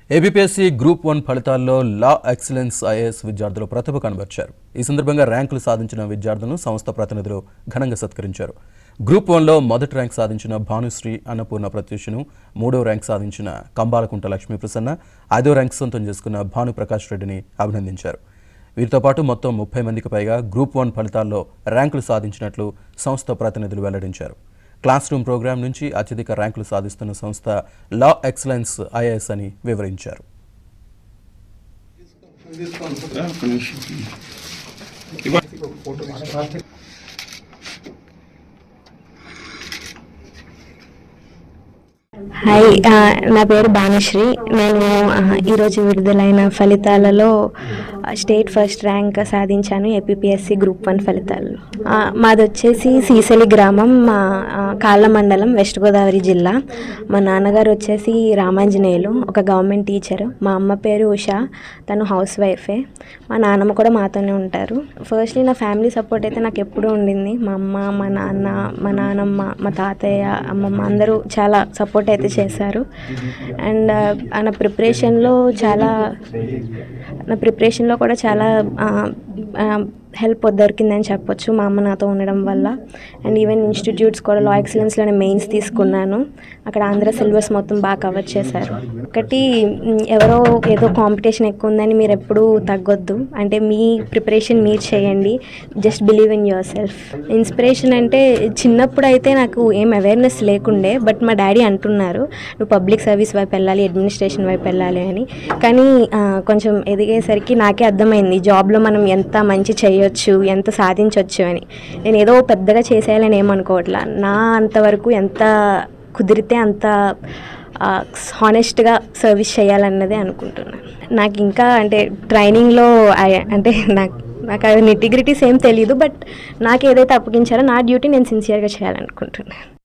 ABPSC group one ఫలితాల్లో లా excellence IAS విద్యార్థులు ప్రతిభ కనబర్చారు ఈ సందర్భంగా ర్యాంకులు సాధించిన విద్యార్థులను సంస్థ ప్రతినిధులు ఘనంగా సత్కరించారు గ్రూప్ వన్లో మొదటి ర్యాంక్ సాధించిన భానుశ్రీ అన్నపూర్ణ ప్రత్యూషను మూడో ర్యాంక్ సాధించిన కంబాలకుంట లక్ష్మీ ప్రసన్న ఐదో ర్యాంక్ సొంతం చేసుకున్న భాను ప్రకాష్ రెడ్డిని అభినందించారు వీరితో పాటు మొత్తం ముప్పై మందికి పైగా గ్రూప్ వన్ ఫలితాల్లో ర్యాంకులు సాధించినట్లు సంస్థ ప్రతినిధులు వెల్లడించారు క్లాస్ రూమ్ ప్రోగ్రాం నుంచి అత్యధిక ర్యాంకులు సాధిస్తున్న సంస్థ లా ఎక్సలెన్స్ ఐఏఎస్ అని వివరించారు ఒక్క నిమిషం. హాయ్ ఆ, నా పేరు భానుశ్రీ నేను ఆ, ఈరోజు విడుదలైన ఫలితాలలో ఆ, స్టేట్ ఫస్ట్ ర్యాంక్ సాధించాను ఏపీఎస్సి గ్రూప్ వన్ ఫలితాల్లో ఆ, మాది వచ్చేసి సీసలి గ్రామం మా ఆ, కాళ్ళ మండలం వెస్ట్ గోదావరి జిల్లా మా నాన్నగారు వచ్చేసి రామాంజనేయులు ఒక గవర్నమెంట్ టీచర్ మా అమ్మ పేరు ఉషా తను హౌస్ వైఫే మా నాన్నమ్మ కూడా మాతోనే ఉంటారు ఫస్ట్లీ నా ఫ్యామిలీ సపోర్ట్ అయితే నాకు ఎప్పుడూ ఉండింది మా అమ్మ మా నాన్న మా నాన్నమ్మ మా తాతయ్య అమ్మమ్మ అందరూ చాలా సపోర్ట్ అయితే చేశారు అండ్ నా ప్రిపరేషన్లో చాలా నా ప్రిపరేషన్లో కూడా చాలా హెల్ప్ దొరికిందని చెప్పొచ్చు మా అమ్మ నాతో ఉండడం వల్ల అండ్ ఈవెన్ ఇన్స్టిట్యూట్స్ కూడా లా ఎక్సలెన్స్లోనే మెయిన్స్ తీసుకున్నాను అక్కడ ఆంధ్ర సిలబస్ మొత్తం బాగా కవర్ చేశారు ఒకటి మ్, ఎవరో ఏదో కాంపిటీషన్ ఎక్కువ ఉందని మీరు ఎప్పుడూ తగ్గొద్దు అంటే మీ ప్రిపరేషన్ మీరు చేయండి just believe in yourself inspiration అంటే చిన్నప్పుడు అయితే నాకు ఏం అవేర్నెస్ లేకుండే బట్ మా డాడీ అంటున్నారు నువ్వు పబ్లిక్ సర్వీస్ వైపు వెళ్ళాలి అడ్మినిస్ట్రేషన్ వైపు వెళ్ళాలి అని కానీ ఆ, కొంచెం ఎదిగేసరికి నాకే అర్థమైంది జాబ్లో మనం ఎంత మంచి చేయొచ్చు ఎంత సాధించవచ్చు అని నేను ఏదో పెద్దగా చేసేయాలని ఏమనుకోవట్లా నా అంతవరకు ఎంత కుదిరితే అంత హానెస్ట్గా సర్వీస్ చేయాలన్నదే అనుకుంటున్నాను నాకు ఇంకా అంటే ట్రైనింగ్లో ఐ- అంటే నాకు నాకు అది నిటిగ్రిటీస్ ఏం తెలియదు బట్ నాకు ఏదైతే అప్పగించారో నా డ్యూటీ నేను సిన్సియర్గా చేయాలనుకుంటున్నాను